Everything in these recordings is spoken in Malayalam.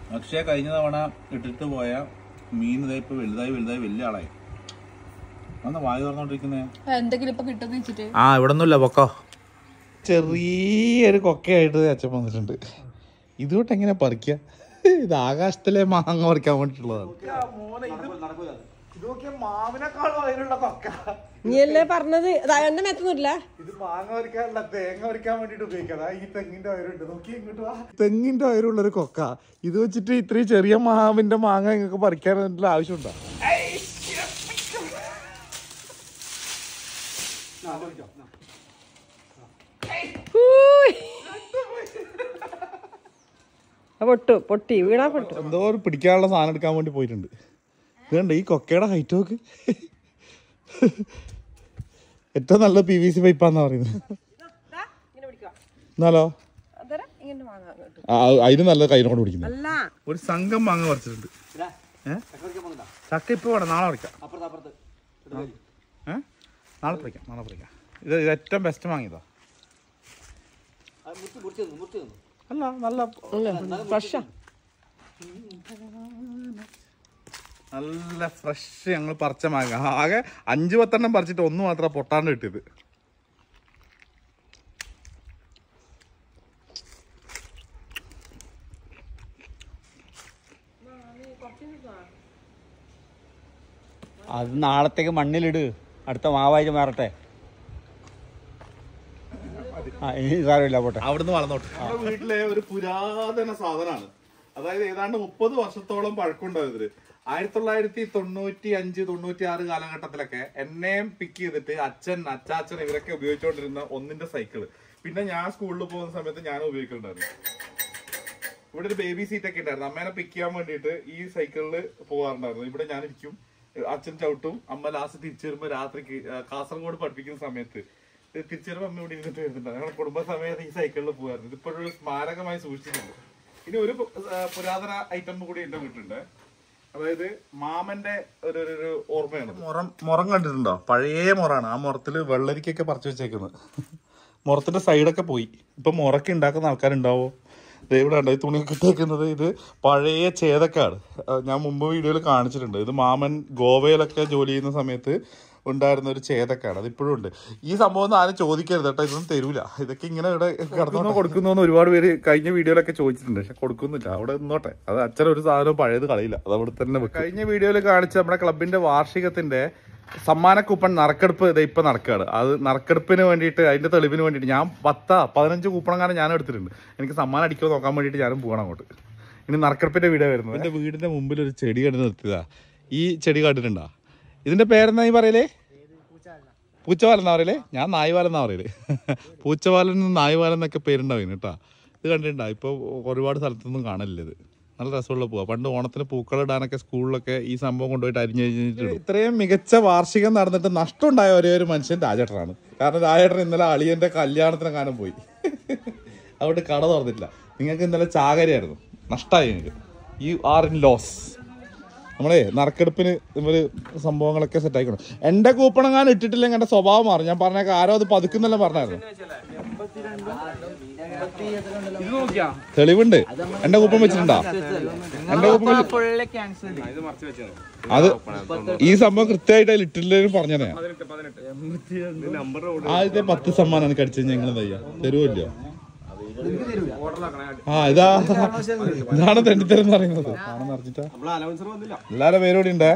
പക്ഷേ കഴിഞ്ഞ തവണ ഇട്ടിട്ട് പോയ മീൻ ഇതാ ഇപ്പൊ വലുതായി വലുതായി വലിയ ആളായി വന്ന് വായു തുറന്നോണ്ടിരിക്കുന്നേ എന്തെങ്കിലും ഇപ്പൊ കിട്ടുന്ന വെച്ചിട്ട് ആ ഇവിടെ ഒന്നുമില്ല പൊക്കോ ചെറിയൊരു കൊക്കയായിട്ട് അച്ഛൻ വന്നിട്ടുണ്ട് ഇതുകൊണ്ട് എങ്ങനെ പറിക്കുക ഇത് ആകാശത്തിലെ മാങ്ങ പറിക്കാൻ വേണ്ടിട്ടുള്ളതാണ് മാവിനേക്കാളും അതിലുള്ള കൊക്ക നീ അല്ലേ പറഞ്ഞത് എന്റെ മെത്തൊന്നുമില്ല ഇത് മാങ്ങ പറിക്കാനുള്ള തേങ്ങ പറിക്കാൻ വേണ്ടിട്ട് ഉപയോഗിക്കാം ഈ തെങ്ങിന്റെ വയറുണ്ട് നോക്കി ഇങ്ങോട്ട് വാ തെങ്ങിന്റെ വയറുള്ള ഒരു കൊക്ക ഇത് വെച്ചിട്ട് ഇത്രയും ചെറിയ മാവിന്റെ മാങ്ങ നിങ്ങൾക്ക് പറിക്കാൻ വേണ്ടിയുള്ള ആവശ്യമുണ്ടോ പൊട്ടു പൊട്ടി വീണാ പൊട്ടു എന്തോ ഒരു പിടിക്കാനുള്ള സാധനം എടുക്കാൻ വേണ്ടി പോയിട്ടുണ്ട് ഇതുണ്ട് ഈ കൊക്കയുടെ ഹൈറ്റ് നോക്ക് ഏറ്റവും നല്ല പി വി സി പൈപ്പാന്നാ പറയുന്നത് എന്നാലോ ഇങ്ങനെ വാങ്ങാൻ അങ്ങോട്ട്. ആ, അതിന് നല്ല കൈ കൊണ്ട് പിടിക്കുന്നത് അല്ല ഒരു സംഘം മാങ്ങ പറിച്ചിട്ടുണ്ട് ഏ? ചക്ക ഇപ്പൊ വേണം നാളെ പറിക്കാം ഏ? നാളെ പറിക്കാം നാളെ പറിക്കാം ഇത് ഇത് ഏറ്റവും ബെസ്റ്റ് മാങ്ങിയതാ അല്ല നല്ല ഫ്രഷാ നല്ല ഫ്രഷ് ഞങ്ങൾ പറിച്ച മാങ്ങ ആകെ അഞ്ച് പത്തെണ്ണം പറിച്ചിട്ട് ഒന്ന് മാത്രം പൊട്ടാണ്ട് കിട്ടിയത് അത് നാളത്തേക്ക് മണ്ണിലിട് അടുത്ത മാവാഴ്ച മാറട്ടെ ആ ഇനി സാരമില്ല പോട്ടെ അവിടുന്ന് വളർന്നോട്ടെ നമ്മുടെ വീട്ടിലെ ഒരു പുരാതന സാധനമാണ് അതായത് ഏതാണ്ട് മുപ്പത് വർഷത്തോളം പഴക്കമുണ്ടാവും ഇതില് ആയിരത്തി തൊള്ളായിരത്തി തൊണ്ണൂറ്റി അഞ്ച് തൊണ്ണൂറ്റി ആറ് കാലഘട്ടത്തിലൊക്കെ എന്നെയും പിക്ക് ചെയ്തിട്ട് അച്ഛൻ അച്ചാച്ചൻ ഇവരൊക്കെ ഉപയോഗിച്ചുകൊണ്ടിരുന്ന ഒന്നിന്റെ സൈക്കിള് പിന്നെ ഞാൻ സ്കൂളിൽ പോകുന്ന സമയത്ത് ഞാൻ ഉപയോഗിക്കുന്നുണ്ടായിരുന്നു ഇവിടെ ഒരു ബേബി സീറ്റ് ഒക്കെ ഉണ്ടായിരുന്നു അമ്മേനെ പിക്ക് ചെയ്യാൻ വേണ്ടിയിട്ട് ഈ സൈക്കിളിൽ പോകാറുണ്ടായിരുന്നു ഇവിടെ ഞാൻ ഇരിക്കും അച്ഛൻ ചവിട്ടും അമ്മ ലാസ്റ്റ് തിരിച്ചു വരുമ്പോ രാത്രിക്ക് ആ, കാസർഗോഡ് പഠിപ്പിക്കുന്ന സമയത്ത് തിരിച്ചു വരുമ്പോ അമ്മ ഇവിടെ ഇരുന്നിട്ട് വരുന്നുണ്ട് ഞങ്ങളുടെ കുടുംബ സമയത്ത് ഈ സൈക്കിളിൽ പോകാറുണ്ട് ഇതിപ്പോഴും ഒരു സ്മാരകമായി സൂക്ഷിച്ചിട്ടുണ്ട് ഇനി ഒരു ആ, പുരാതന ഐറ്റം കൂടി എന്റെ വീട്ടിലുണ്ട് അതായത് മാമന്റെ ഒരു ഒരു- ഒരു ഓർമ്മയാണ് മുറം മുറം കണ്ടിട്ടുണ്ടോ പഴയ മുറാണ് ആ മുറത്തില് വെള്ളരിക്കൊക്കെ പറിച്ചു വെച്ചേക്കുന്നത് മുറത്തിന്റെ സൈഡൊക്കെ പോയി ഇപ്പൊ മുറക്ക് ഉണ്ടാക്കുന്ന ആൾക്കാരുണ്ടാവോ ദേ ഇവിടെ ഉണ്ടോ ഈ തുണിയൊക്കെ ഇട്ടേക്കുന്നത് ഇത് പഴയ ചേതക്കാണ് ആ, ഞാൻ മുമ്പ് വീഡിയോയിൽ കാണിച്ചിട്ടുണ്ട് ഇത് മാമൻ ഗോവയിലൊക്കെ ജോലി ചെയ്യുന്ന സമയത്ത് ഉണ്ടായിരുന്ന ഒരു ചേതക്കാണ് അത് ഇപ്പോഴും ഉണ്ട് ഈ സംഭവം ഒന്നും ആരും ചോദിക്കരുത് കേട്ടോ ഇതൊന്നും തരൂല ഇതൊക്കെ ഇങ്ങനെ ഇവിടെ കിടന്നോ കൊടുക്കുന്നു ഒരുപാട് പേര് കഴിഞ്ഞ വീഡിയോയിലൊക്കെ ചോദിച്ചിട്ടുണ്ട് പക്ഷെ കൊടുക്കുന്നില്ല അവിടെ നിന്നോട്ടെ അത് അച്ഛൻ ഒരു സാധനം പഴയത് കളയില്ല അത് അവിടെ തന്നെ വെക്കും. കഴിഞ്ഞ വീഡിയോയിൽ കാണിച്ച നമ്മുടെ ക്ലബിന്റെ വാർഷികത്തിന്റെ സമ്മാന കൂപ്പൺ നറുക്കെടുപ്പ് ഇത് ഇപ്പൊ നടക്കുകയാണ് അത് നറുക്കെടുപ്പിന് വേണ്ടിയിട്ട് അതിന്റെ തെളിവിന് വേണ്ടിയിട്ട് ഞാൻ പത്താ പതിനഞ്ച് കൂപ്പണങ്ങാനും ഞാൻ എടുത്തിട്ടുണ്ട് എനിക്ക് സമ്മാനം അടിക്കുമോ നോക്കാൻ വേണ്ടിയിട്ട് ഞാനും പോകണം അങ്ങോട്ട് ഇനി നറുക്കെടുപ്പിന്റെ വീഡിയോ വരുന്നത് എന്റെ വീടിന്റെ മുമ്പിൽ ഒരു ചെടി കണ്ടു നിർത്തിയതാ ഈ ചെടി കണ്ടിട്ടുണ്ടോ ഇതിന്റെ പേരെന്നാ ഈ പറയലേ പൂച്ചവാലൻ എന്നാ പറയലേ ഞാൻ നായ്വാലൻ എന്നാ പറയല് പൂച്ചവാലൻ നായ്വാലൻ എന്നൊക്കെ പേരുണ്ടാവും കേട്ടാ ഇത് കണ്ടിട്ടുണ്ടോ ഇപ്പൊ ഒരുപാട് സ്ഥലത്തൊന്നും കാണലില്ല ഇത് നല്ല രസമുള്ള പൂവാ പണ്ട് ഓണത്തിന് പൂക്കളിടാനൊക്കെ സ്കൂളിലൊക്കെ ഈ സംഭവം കൊണ്ടുപോയിട്ട് അരിഞ്ഞു കഴിഞ്ഞിട്ട് ഇത്രയും മികച്ച വാർഷികം നടന്നിട്ട് നഷ്ടമുണ്ടായ ഒരേ ഒരു മനുഷ്യൻ രാജേട്ടനാണ് കാരണം രാജേട്ടൻ ഇന്നലെ അളിയന്റെ കല്യാണത്തിന് കാണാൻ പോയി അതുകൊണ്ട് കട തുറന്നിട്ടില്ല നിങ്ങൾക്ക് ഇന്നലെ ചാകരയായിരുന്നു നഷ്ടമായി നിങ്ങൾക്ക് യു ആർ ഇൻ ലോസ് നമ്മളെ നറുക്കെടുപ്പിന് ഇവര് സംഭവങ്ങളൊക്കെ സെറ്റ് ആയിക്കണം എന്റെ കൂപ്പണങ്ങാൻ ഇട്ടിട്ടില്ലെങ്കിൽ എന്റെ സ്വഭാവം മാറും ഞാൻ പറഞ്ഞേക്ക ആരോ അത് പതുക്കുന്നെല്ലാം പറഞ്ഞായിരുന്നു തെളിവുണ്ട് എന്റെ കൂപ്പൺ വെച്ചിട്ടുണ്ടോ എന്റെ കൂപ്പൺ വെച്ച്- അത് ഈ സംഭവം കൃത്യമായിട്ട് അതിൽ ഇട്ടില്ലെന്ന് പറഞ്ഞേ ആദ്യത്തെ പത്ത് സമ്മാനം എനിക്ക് അടിച്ചു ഞങ്ങൾ തയ്യാ തരുമല്ലോ ആ ഇതാ ഇതാണ് തെണ്ടിത്തരം എന്ന് പറയുന്നത് ആണെന്ന് അറിഞ്ഞിട്ടാ എല്ലാരും പേരോടി ഉണ്ടേ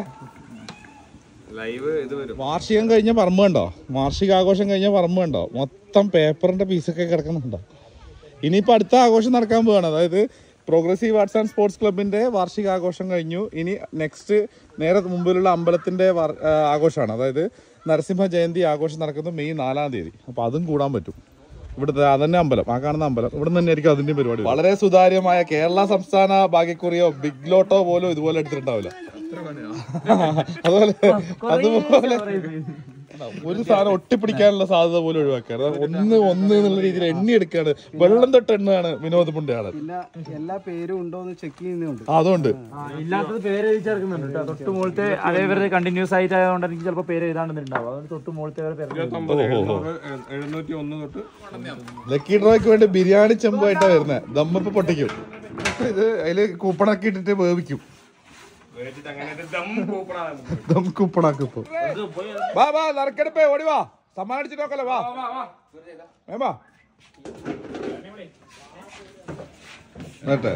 വാർഷികം കഴിഞ്ഞ പറമ്പ് കണ്ടോ വാർഷിക ആഘോഷം കഴിഞ്ഞ പറമ്പ് കണ്ടോ മൊത്തം പേപ്പറിന്റെ പീസൊക്കെ കിടക്കുന്നുണ്ടോ ഇനിയിപ്പോ അടുത്ത ആഘോഷം നടക്കാൻ പോവാണ് അതായത് പ്രോഗ്രസീവ് ആർട്സ് ആൻഡ് സ്പോർട്സ് ക്ലബിന്റെ വാർഷിക ആഘോഷം കഴിഞ്ഞു ഇനി നെക്സ്റ്റ് നേരെ മുമ്പിലുള്ള അമ്പലത്തിന്റെ വാർ- ആ, ആഘോഷമാണ് അതായത് നരസിംഹ ജയന്തി ആഘോഷം നടക്കുന്നത് മെയ് നാലാം തീയതി അപ്പൊ അതും കൂടാൻ പറ്റും ഇവിടുത്തെ അതന്നെ അമ്പലം ആ കാണുന്ന അമ്പലം ഇവിടെ തന്നെ ആയിരിക്കും അതിന്റെ പരിപാടി വളരെ സുതാര്യമായ കേരള സംസ്ഥാന ഭാഗ്യക്കുറിയോ ബിഗ് ലോട്ടോ പോലും ഇതുപോലെ എടുത്തിട്ടുണ്ടാവില്ല അതുപോലെ അതുപോലെ ഒരു സാധനം ഒട്ടിപ്പിടിക്കാനുള്ള സാധ്യത പോലും ഒഴിവാക്കുക ഒന്ന് ഒന്ന് എന്നുള്ള രീതിയിൽ എണ്ണി എടുക്കാണ് വെള്ളം തൊട്ട് എണ്ണാണ് വിനോദ പുണ്യാണ് എല്ലാ എല്ലാ പേരും ഉണ്ടോ എന്ന് ചെക്ക് ചെയ്യുന്നുണ്ട് ആ, അതുകൊണ്ട് ഇല്ലാത്തത് പേര് എഴുതി ചേർക്കുന്നുണ്ട് കേട്ടോ തൊട്ട് മുകളിലത്തെ അതേവരെ കണ്ടിന്യൂസ് ആയിട്ട് ആയതുകൊണ്ട് എനിക്ക് ചിലപ്പോൾ പേര് എഴുതാണ്ടെന്നുണ്ടാവും അതുകൊണ്ട് തൊട്ട് മുകളിലത്തെ വരെ പേര് എഴുന്നൂറ്റി ഒന്ന് തൊട്ട് ലക്കി ഡ്രോയ്ക്ക് വേണ്ടി ബിരിയാണി ചെമ്പുമായിട്ടാണ് വരുന്നത് ദമ്മിപ്പ് പൊട്ടിക്കും ഇത് അതില് കൂപ്പണൊക്കെ ഇട്ടിട്ട് വേവിക്കും ദം കൂപ്പണാക്കും ഇപ്പൊ വാ വാ നറുക്കെടുപ്പേ ഓടി വാ സമ്മാനം അടിച്ചിട്ട് നോക്കല്ലേ വാ വേം വാ എന്നിട്ട്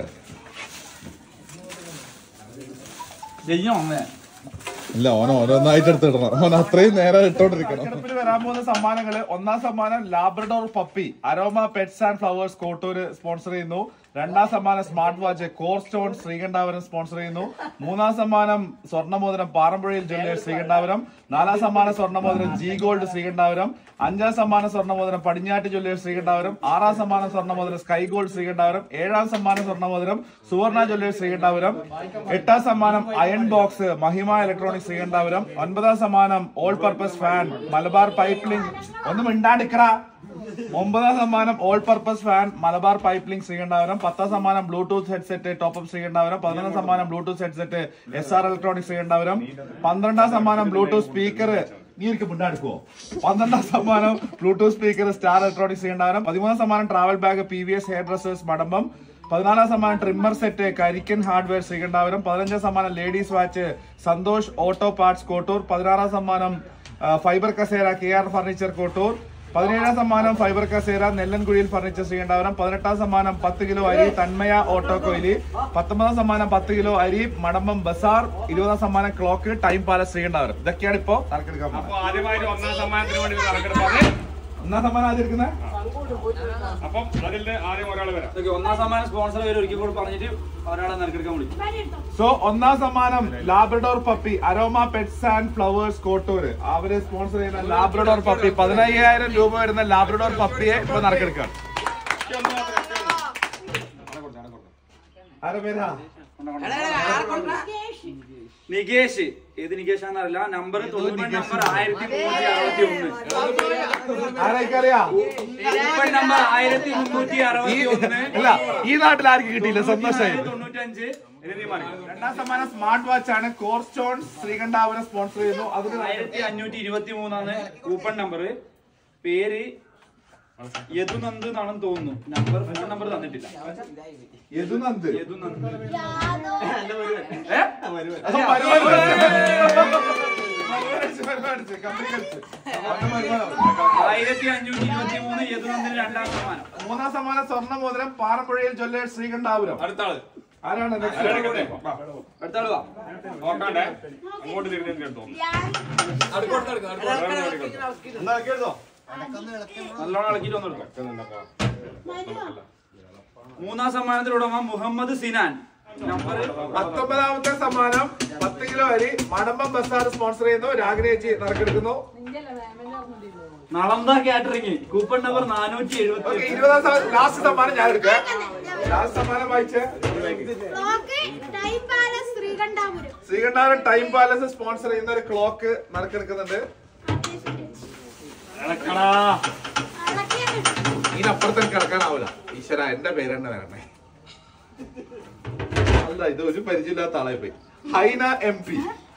ചെയ്യോ അമ്മേ ഇല്ല ഓൻ ഓരോന്നായിട്ട് എടുത്തിടണം ഓൻ അത്രയും നേരം ഇട്ടോണ്ടിരിക്കണം വരാൻ പോകുന്ന സമ്മാനങ്ങള് ഒന്നാം സമ്മാനം Labrador puppy Aroma pets and flowers Kottoor sponsor ചെയ്യുന്നു രണ്ടാം സമ്മാനം smart watch core stone Sreekandapuram sponsor ചെയ്യുന്നു മൂന്നാം സമ്മാനം സ്വർണ്ണമോതിരം പാറമ്പുഴയിൽ ജ്വല്ലേഴ്സ് ശ്രീകണ്ഠാപുരം നാലാം സമ്മാനം സ്വർണ്ണമോതിരം ജി ഗോൾഡ് ശ്രീകണ്ഠാപുരം അഞ്ചാം സമ്മാനം സ്വർണ്ണമോതിരം പടിഞ്ഞാറ്റ് ജ്വല്ലേഴ്സ് ശ്രീകണ്ഠാപുരം ആറാം സമ്മാനം സ്വർണ്ണമോതിരം സ്കൈ ഗോൾഡ് ശ്രീകണ്ഠാപുരം ഏഴാം സമ്മാനം സ്വർണ്ണമോതിരം സുവർണ ജ്വല്ലേഴ്സ് ശ്രീകണ്ഠാപുരം എട്ടാം സമ്മാനം iron box Mahima electronics Sreekandapuram ഒൻപതാം സമ്മാനം all purpose fan Malabar pipe link ഒന്നും മിണ്ടാണ്ടിക്കറ ഒമ്പതാം സമ്മാനം all purpose fan Malabar pipe link Sreekandapuram പത്താം സമ്മാനം ബ്ലൂടൂത്ത് ഹെഡ്സെറ്റ് ടോപ്പ് ശ്രീകണ്ഠാപുരം പതിനൊന്നാം സമ്മാനം Bluetooth headset S R electronics Sreekandapuram പന്ത്രണ്ടാം സമ്മാനം ബ്ലൂടൂത്ത് സ്പീക്കർ നീ എനിക്ക് മുണ്ടാടുക്കുവോ പന്ത്രണ്ടാം സമ്മാനം Bluetooth speaker star electronics Sreekandapuram പതിമൂന്നാം സമ്മാനം travel bag P V S hair dressers Madambam പതിനാലാം സമ്മാനം ട്രിമ്മർ സെറ്റ് കരിക്കൻ ഹാർഡ്വെയർ ശ്രീകണ്ഠാപുരം പതിനഞ്ചാം സമ്മാനം ladies watch Santhosh auto parts Kottoor പതിനാറാം സമ്മാനം ആ, ഫൈബർ കസേര കെ ആർ ഫർണിച്ചർ കോട്ടൂർ പതിനേഴാം സമ്മാനം ഫൈബർ കസേര നെല്ലൻകുഴിയിൽ ഫർണിച്ചർ ശ്രീകണ്ഠാപുരം പതിനെട്ടാം സമ്മാനം പത്ത് കിലോ അരി തന്മയ ഓട്ടോ കൊയിലി പത്തൊമ്പതാം സമ്മാനം പത്ത് കിലോ അരി മടമ്പം ബസാർ ഇരുപതാം സമ്മാനം ക്ലോക്ക് ടൈം പാലസ് ശ്രീകണ്ഠാപുരം ഇതൊക്കെയാണ് ഇപ്പോ നറുക്കെടുക്കാൻ പോകുന്നത്. ആദ്യമായിട്ട് ഒന്നാം സമ്മാനത്തിന് വേണ്ടി നറുക്കെടുപ്പാണ് ഒന്നാം സമ്മാനം ആദ്യം എടുക്കുന്നത് അപ്പം അതിൽ ആദ്യം ഒരാൾ വരാം ഒന്നാം സമ്മാനം സ്പോൺസർ പേര് ഒരിക്കൽ കൂടി പറഞ്ഞിട്ട് ഒരാളെ നറുക്കെടുക്കാൻ വിളിക്കും സോ ഒന്നാം സമ്മാനം Labrador puppy Aroma pets and flowers Kottoor അവര് സ്പോൺസർ ചെയ്യുന്ന ലാബ്രഡോർ പപ്പി പതിനയ്യായിരം രൂപ വരുന്ന ലാബ്രഡോർ പപ്പിയെ ഇപ്പൊ നറുക്കെടുക്കാണ് ആരുടെ പേരാ നികേഷ് ഏത് നികേഷ് ആണെന്നറിയില്ല നമ്പർ തൊണ്ണൂറ്റി നമ്പർ ആയിരത്തി മുന്നൂറ്റി അറുപത്തി ഒന്ന് ആരൊക്കെറിയാ നമ്പർ ആയിരത്തി മുന്നൂറ്റി ഈ അറുപത്തി ഒന്ന് അല്ല ഈ നാട്ടിൽ ആർക്കും കിട്ടിയില്ല സന്തോഷമായി തൊണ്ണൂറ്റഞ്ച് രണ്ടാം സമ്മാനം സ്മാർട്ട് വാച്ച് ആണ് കോർ സ്റ്റോൺ ശ്രീകണ്ഠാപുരം സ്പോൺസർ ചെയ്യുന്നു അതിന് ആയിരത്തി അഞ്ഞൂറ്റി ഇരുപത്തി മൂന്നാണ് കൂപ്പൺ നമ്പർ പേര് യദുനന്ദ് എന്നാണെന്ന് തോന്നുന്നു നമ്പർ ഫോൺ നമ്പർ തന്നിട്ടില്ല യദുനന്ദ് യദുനന്ദ് അപ്പൊ മരുമകൻ മരുമകൻ മരുമകൻ കമ്പനി കളിച്ച്. അവന്റെ മരുമകനാണ്. ആയിരത്തി അഞ്ഞൂറ്റി ഇരുപത്തി മൂന്ന് യദുനന്ദിന് രണ്ടാം സമ്മാനം മൂന്നാം സമ്മാനം സ്വർണ്ണ മോതിരം പാറമ്പുഴയിൽ ജ്വല്ലേഴ്സ് ശ്രീകണ്ഠാപുരം അടുത്താള് ആരാണ് next? അടുത്ത ആള് വാ നോക്കാണ്ടേ അങ്ങോട്ട് തിരിഞ്ഞു എടുത്തോ നല്ലോണം ഇളക്കിട്ട് വന്നെടുക്കാം മൂന്നാം സമ്മാനത്തിന് ഉടമ മുഹമ്മദ് സിനാൻ നമ്പർ പത്തൊമ്പതാമത്തെ സമ്മാനം പത്ത് കിലോ അരി മടമ്പം ബസാർ സ്പോൺസർ ചെയ്യുന്നു രാഗിനേച്ചി നറുക്കെടുക്കുന്നു നളന്ത കാറ്ററിംഗ് കൂപ്പൺ നമ്പർ നാനൂറ്റി എഴുപത്തി ഓക്കെ ഇരുപതാം ലാസ്റ്റ് സമ്മാനം ഞാൻ എടുക്കാം ലാസ്റ്റ് സമ്മാനം വായിച്ച് time palace Sreekandapuram Sreekandapuram time palace sponsor ചെയ്യുന്ന ഒരു ക്ലോക്ക് നറുക്കെടുക്കുന്നുണ്ട് ഇതിനപ്പുറത്തേക്ക് കിടക്കാനാവില്ല ഈശ്വര എന്റെ പേര് തന്നെ വരണേ അല്ല ഇത് ഒരു പരിചയമില്ലാത്ത ആളായി പോയി ഹൈന എം പി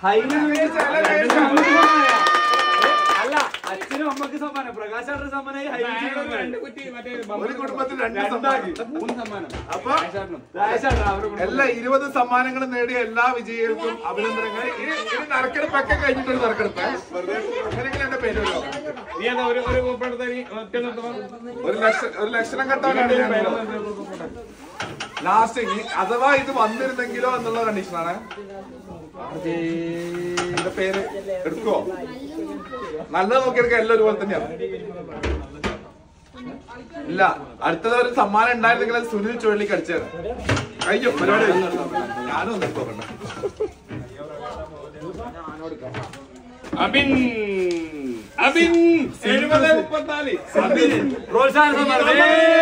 അല്ല അച്ഛനും അമ്മക്ക് സമ്മാനം പ്രകാശാറിന്റെ സമ്മാനമായി ഹൈബിച്ചിനും ഒരു കുടുംബത്തിൽ രണ്ട് സമ്മാനം മൂന്ന് സമ്മാനം അപ്പൊ എല്ലാ ഇരുപത് സമ്മാനങ്ങളും നേടിയ എല്ലാ വിജയികൾക്കും അഭിനന്ദനങ്ങൾ ഇനി ഇനി നറുക്കെടുപ്പൊക്കെ കഴിഞ്ഞിട്ടൊരു നറുക്കെടുപ്പ് അങ്ങനെയെങ്കിലും എന്റെ പേര് വരും നീ എന്താ ഒരു ഒരു കൂപ്പെടുത്ത ഒറ്റ നിർത്തണം ഒരു ലക്ഷം ഒരു ലക്ഷണം കെട്ടാനാണ് ഞാൻ ലാസ്റ്റ് ഇനി അഥവാ ഇത് വന്നിരുന്നെങ്കിലോ എന്നുള്ള കണ്ടീഷനാണ് എന്റെ പേര് എടുക്കുവോ നല്ലത് നോക്കിയെടുക്കാൻ എല്ലാം ഒരുപോലെ തന്നെയാണ് ഇല്ല അടുത്തത് ഒരു സമ്മാനം ഉണ്ടായിരുന്നെങ്കിൽ അത് സുനിൽ ചുഴലിക്ക് അടിച്ചേനെ കഴിഞ്ഞു പരിപാടി കഴിഞ്ഞു. ഞാനും ഒന്ന് പോകണ്ട അബിൻ അബിൻ എഴുപത് മുപ്പത്തിനാല് പ്രോത്സാഹന സമ്മാനം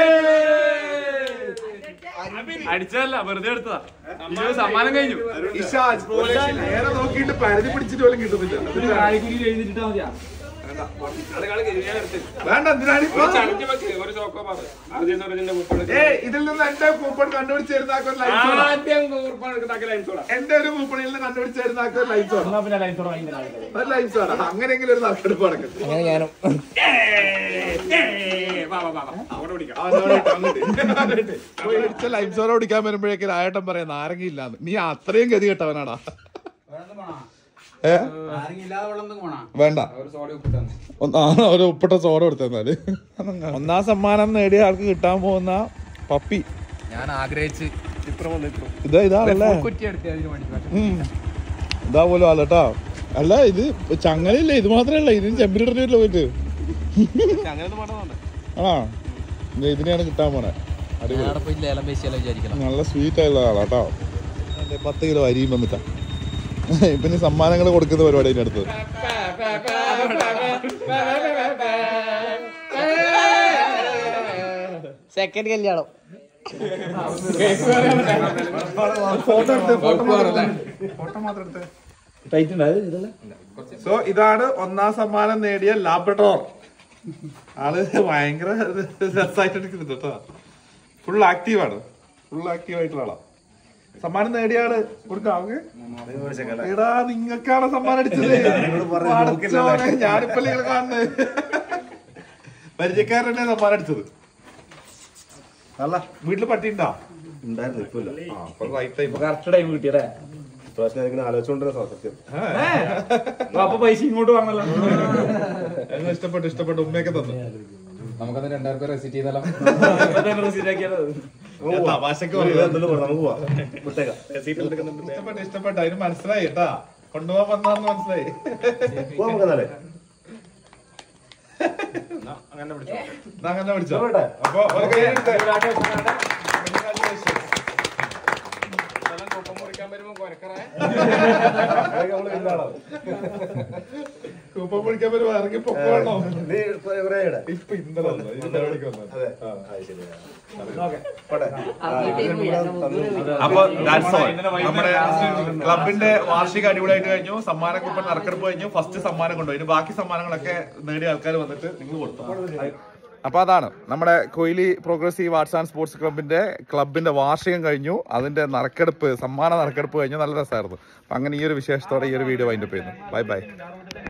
അടിച്ചതല്ല വെറുതെ എടുത്തതാ ഇരുപത് സമ്മാനം കഴിഞ്ഞു ഇഷാജ് നേരെ നോക്കിയിട്ട് പരിധി പിടിച്ചിട്ട് പോലും കിട്ടുന്നില്ല കാലിക്കുരി എഴുതിട്ടാ മതിയാ വേണ്ട എന്തിനാണ് ഇപ്പൊ ചടഞ്ഞ് വെക്ക്, ഒരു ചോക്കോ ബാർ അർജുൻ സൂരജിന്റെ കൂപ്പൺ ഏ ഇതിൽ നിന്ന് എന്റെ കൂപ്പൺ കണ്ടുപിടിച്ച് തരുന്നാക്കോ ലൈഫ് ആദ്യം കൂപ്പൺ എടുത്താക്കി ലൈൻ സോഡ എന്റെ ഒരു കൂപ്പണിൽ നിന്ന് കണ്ടുപിടിച്ച് തരുന്നാക്കോ ലൈഫ് സോഡ എന്നാ പിന്നെ ലൈൻ തുടങ്ങി ഒരു ലൈഫ് സോഡ അങ്ങനെയെങ്കിലും ഒരു നറുക്കെടുപ്പ് നടക്കും അങ്ങനെ ഞാനും വാ വാ വാ വാ. അവിടെ പിടിക്കാം അടിച്ച ലൈഫ് സോഡ കുടിക്കാൻ വരുമ്പോഴേക്കും രായട്ടൻ പറയാം നാരങ്ങ ഇല്ലാന്ന് നീ അത്രയും ഗതി കെട്ടവനാടാ ഏ വേണ്ട ഒന്ന് ആ, ഒരു ഉപ്പിട്ട സോഡ കൊടുത്തന്നാല് ഒന്നാം സമ്മാനം നേടിയ ആൾക്ക് കിട്ടാൻ പോകുന്ന പപ്പി ഞാൻ ആഗ്രഹിച്ച് ഇതാ ഇതാണല്ലേ ഉം. ഇതാ പോലും ആളട്ടാ അല്ല ഇത് ചങ്ങലയില്ല ഇത് മാത്രല്ല ഇതിന് ചെമ്പിലിടണില്ല പോയിട്ട് ആണോ ഇത് ഇതിനെയാണ് കിട്ടാൻ പോണേ അടിപൊളി അവിടെ പോയി ലേലം പേശിയാലോ വിചാരിക്കണം നല്ല സ്വീറ്റ് ആയിട്ടുള്ള ആളാട്ടോ അതെ, പത്ത് കിലോ അരിയും വന്നിട്ടാ ഇപ്പൊ ഇനി സമ്മാനങ്ങൾ കൊടുക്കുന്ന പരിപാടി അതിന്റെ അടുത്ത് സെക്കൻഡ് കല്യാണം ടൈറ്റ് ഉണ്ട് ഇതല്ല സോ ഇതാണ് ഒന്നാം സമ്മാനം നേടിയ ലാബ്രഡോർ ആള് ഭയങ്കര രസമായിട്ട് എടുക്കുന്നുണ്ട് കേട്ടോ ഫുൾ ആക്റ്റീവ് ആണ് ഫുൾ ആക്റ്റീവ് ആയിട്ടുള്ള ആളാ സമ്മാനം നേടിയ ആള് കൊടുക്കാം എടാ നിങ്ങൾക്കാണ് സമ്മാനം അടിച്ചത് പടച്ചോനെ, ഞാനിപ്പോ നിങ്ങൾ കാണുന്നത് പരിചയക്കാരനെ സമ്മാനം അടിച്ചത് അല്ല വീട്ടില് പട്ടി ഉണ്ടോ ഉണ്ടായിരുന്നു ഇപ്പൊ ഇല്ല ആ അപ്പൊ റൈറ്റ് ടൈം കറക്റ്റ് ടൈം കിട്ടിയല്ലേ പ്രാവശ്യം ഇങ്ങനെ ആലോചിച്ചുകൊണ്ടിരുന്ന സത്യം അപ്പൊ പൈസ ഇങ്ങോട്ട് പറഞ്ഞല്ലോ എല്ലാം ഇഷ്ടപ്പെട്ടു ഇഷ്ടപ്പെട്ടു ഉമ്മയൊക്കെ തന്നു നമുക്കത് രണ്ടായിരം റെസിറ്റ് ചെയ്താലോ തമാശക്ക് എന്തെങ്കിലും പറ, നമുക്ക് പോവാം വിട്ടേക്കാം ഇഷ്ടപ്പെട്ടു ഇഷ്ടപ്പെട്ടു അതിന് മനസ്സിലായി കേട്ടാ കൊണ്ടുപോകാൻ വന്നാന്ന് മനസ്സിലായി പോവാം നമുക്ക് എന്നാലേ എന്നാ അങ്ങനെ പിടിച്ചോ അപ്പൊ ഒരു കൈ എടുത്ത്. Congratulations. കൂപ്പൺ പിടിക്കാൻ പറ്റും ഇറങ്ങി പൊക്കോളോ നീ ഇപ്പൊ എവിടെ ഇവിടെ? ഇപ്പൊ ഇന്നലെ വന്നു. ഈ പരിപാടിക്ക് വന്നു. അതെ ആ, ശരി. പോട്ടെ. ആ, ഇത് ഇവിടെ തന്നു. അപ്പൊ that's all. നമ്മുടെ ക്ലബിന്റെ വാർഷിക അടിപൊളിയായിട്ട് കഴിഞ്ഞു സമ്മാന കൂപ്പൺ നറുക്കെടുപ്പ് കഴിഞ്ഞു ഫസ്റ്റ് സമ്മാനം കൊണ്ടുപോയി ഇനി ബാക്കി സമ്മാനങ്ങളൊക്കെ നേടിയ ആൾക്കാർ വന്നിട്ട് നിങ്ങൾ കൊടുത്തു അപ്പൊ അതാണ് നമ്മുടെ Koyili progressive arts and sports ക്ലബിന്റെ ക്ലബിന്റെ വാർഷികം കഴിഞ്ഞു അതിന്റെ നറുക്കെടുപ്പ് സമ്മാന നറുക്കെടുപ്പ് കഴിഞ്ഞു നല്ല രസമായിരുന്നു അപ്പൊ അങ്ങനെ ഈ ഒരു വിശേഷത്തോടെ ഈ ഒരു വീഡിയോ വൈൻഡപ്പ് ചെയ്യുന്നു ബൈ ബൈ